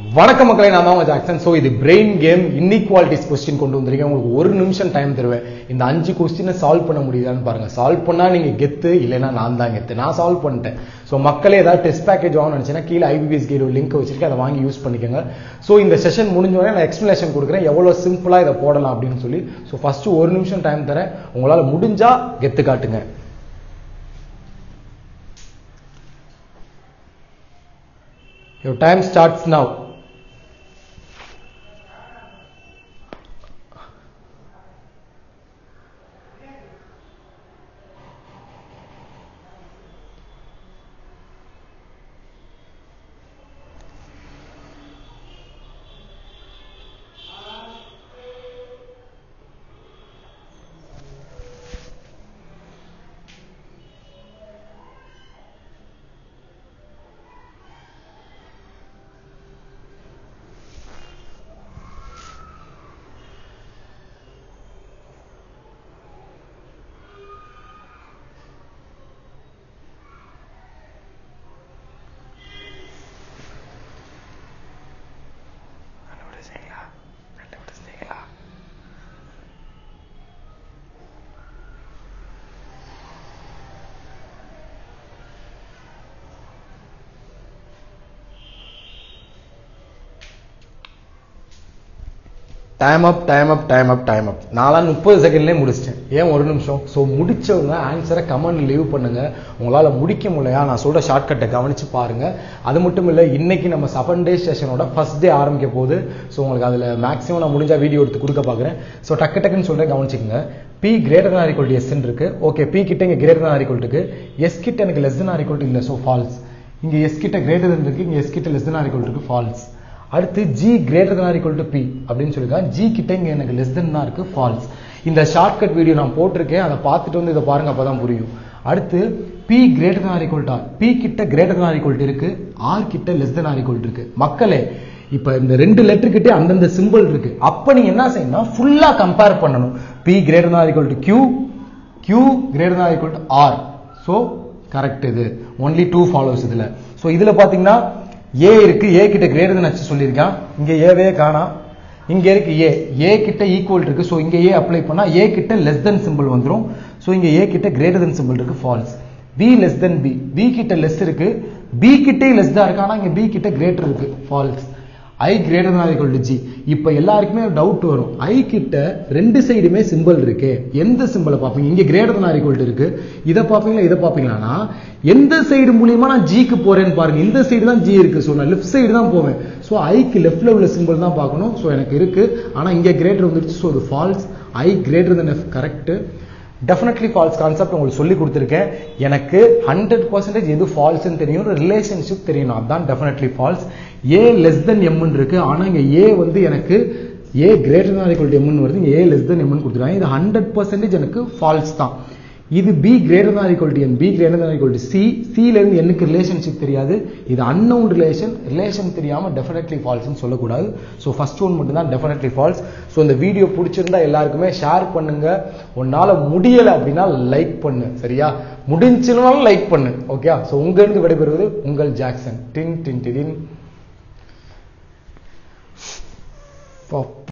வணக்கம் மக்களை நான் தான் உங்க ஜாக்சன் ஸோ இது பிரெயின் கேம் இன்இக்வாலிட்டிஸ் கொஸ்டின் கொண்டு வந்திருக்கேன் உங்களுக்கு ஒரு நிமிஷம் டைம் தருவேன் இந்த அஞ்சு கொஸ்டினை சால்வ் பண்ண முடியுதான்னு பாருங்க சால்வ் பண்ணா நீங்க கெத்து இல்லைன்னா நான் தான் கெத்து நான் சால்வ் பண்ணிட்டேன் ஸோ மக்களே ஏதாவது டெஸ்ட் பேக்கேஜ் வாங்கணும்னு நினைச்சேன்னா கீழே ஐபிபிஎஸ் கேடு லிங்க் வச்சிருக்கேன் அதை வாங்கி யூஸ் பண்ணிக்கோங்க ஸோ இந்த செஷன் முடிஞ்சோடனே நான் எக்ஸ்பிளேஷன் கொடுக்குறேன் எவ்வளோ சிம்பிளா இதை போடலாம் அப்படின்னு சொல்லி ஸோ ஃபர்ஸ்ட் ஒரு நிமிஷம் டைம் தரேன் உங்களால முடிஞ்சா கெத்து காட்டுங்க Your time starts now. Time up time up time up time up நாலாம் முப்பது செகண்ட்லேயே முடிச்சிட்டேன் ஏன் ஒரு நிமிஷம் ஸோ முடிச்சவங்க ஆன்சரை கமெண்ட் லீவ் பண்ணுங்க உங்களால் முடிக்க முடியலையா நான் சொல்ற ஷார்ட்கட்டை கவனிச்சு பாருங்க அது மட்டும் இல்லை இன்னைக்கு நம்ம செவன் டே செஷனோட ஃபர்ஸ்ட் டே ஆரம்பிக்க போகுது ஸோ உங்களுக்கு அதில் மேக்ஸிமம் நான் முடிஞ்சா வீடியோ எடுத்து கொடுக்க பார்க்குறேன் ஸோ டக்கு டக்குன்னு சொல்றேன் கவனிச்சுக்கோங்க P greater than equal to S இருக்கு ஓகே பி கிட்ட இங்கே கிரேட்டர் தான் ஈக்குவல் இருக்கு எஸ் கிட்ட எனக்கு லெஸ் தான் ஈக்குவல் இல்லை ஸோ ஃபால்ஸ் இங்கே எஸ் கிட்ட கிரேட்டர் இருக்கு இங்கே எஸ் கிட்ட லெஸ் தான் ஈக்குவல் இருக்கு ஃபால்ஸ் அடுத்து G greater than equal to P அப்படின்னு சொல்லியிருக்காங்க ஜி கிட்ட இங்க எனக்கு லெஸ் தென் தான் இருக்கு ஃபால்ஸ் இந்த ஷார்ட்கட் வீடியோ நான் போட்டிருக்கேன் அதை பார்த்துட்டு வந்து இதை பாருங்க அப்பதான் புரியும் அடுத்து P greater than equal to R P கிட்ட கிரேட்டர் தான் ஈக்குவல் இருக்கு ஆர் கிட்ட லெஸ் தென் ஆர் ஈக்குவல் இருக்கு மக்களே இப்ப இந்த ரெண்டு லெட்டர் கிட்டே அந்தந்த சிம்பிள் இருக்கு அப்ப நீங்க என்ன செய்யணும் ஃபுல்லா கம்பேர் பண்ணணும் B greater than equal to Q Q greater than equal to R so correct இது ஒன்லி டூ ஃபாலோஸ் இதுல ஸோ இதுல பாத்தீங்கன்னா ஏ இருக்கு ஏ கிட்ட கிரேட்டர் தன் அச்சு சொல்லியிருக்கான் இங்க ஏவே காணா இங்க இருக்கு ஏ ஏ கிட்ட ஈக்குவல் இருக்கு ஸோ இங்க ஏ அப்ளை பண்ணா ஏ கிட்ட லெஸ் தென் சிம்பிள் வந்துரும் ஸோ இங்க ஏ கிட்ட கிரேட்டர் தென் சிம்பிள் இருக்கு false B less than B B கிட்ட லெஸ் இருக்கு பி கிட்டே லெஸ் தான் இருக்கு ஆனா இங்க பி கிட்ட கிரேட்டர் இருக்கு false I greater than equal to G இப்போ எல்லாருக்குமே டவுட் வரும் ஐ கிட்ட ரெண்டு சைடுமே சிம்பிள் இருக்கு எந்த சிம்பிளை பார்ப்பீங்க இங்க கிரேட்டர் தான் ஈக்குவல் இருக்கு இதை பார்ப்பீங்களா இதை பார்ப்பீங்களானா எந்த சைடு மூலியமா நான் ஜிக்கு போறேன்னு பாருங்க இந்த சைடு தான் ஜி இருக்கு ஸோ நான் லெஃப்ட் சைடு தான் போவேன் ஸோ ஐக்கு லெஃப்ட்ல உள்ள சிம்பிள் தான் பார்க்கணும் ஸோ எனக்கு இருக்கு ஆனா இங்க கிரேட்டர் வந்துருச்சு ஸோ அது false I greater than F correct definitely false concept உங்களுக்கு சொல்லி கொடுத்துருக்கேன் எனக்கு ஹண்ட்ரட் பர்சன்டேஜ் எது ஃபால்ஸ்னு தெரியும் ரிலேஷன்ஷிப் தெரியணும் அதுதான் definitely false A less than எம்னு இருக்கு ஆனா இங்க ஏ வந்து எனக்கு A greater than equal to எம்னு வருது இங்க ஏ லெஸ் தென் எம்னு கொடுத்துருக்காங்க இது ஹண்ட்ரட் பர்சன்டேஜ் எனக்கு ஃபால்ஸ் தான் இது B greater than equal to N B greater than equal to C சில இருந்து எனக்கு ரிலேஷன்ஷிப் தெரியாது இது அன்னவுன் ரிலேஷன் ரிலேஷன் தெரியாம டெஃபினெட்லி ஃபால்ஸ்னு சொல்லக்கூடாது ஸோ ஃபர்ஸ்ட் ஒன் மட்டும் தான் டெஃபினெட்லி ஃபால்ஸ் ஸோ இந்த வீடியோ பிடிச்சிருந்தா எல்லாருக்குமே ஷேர் பண்ணுங்க உன்னால முடியல அப்படின்னா லைக் பண்ணு சரியா முடிஞ்சுனாலும் லைக் பண்ணு ஓகே ஸோ உங்க இருந்து விடைபெறுவது உங்கள் ஜாக்சன் டின் டின் டின்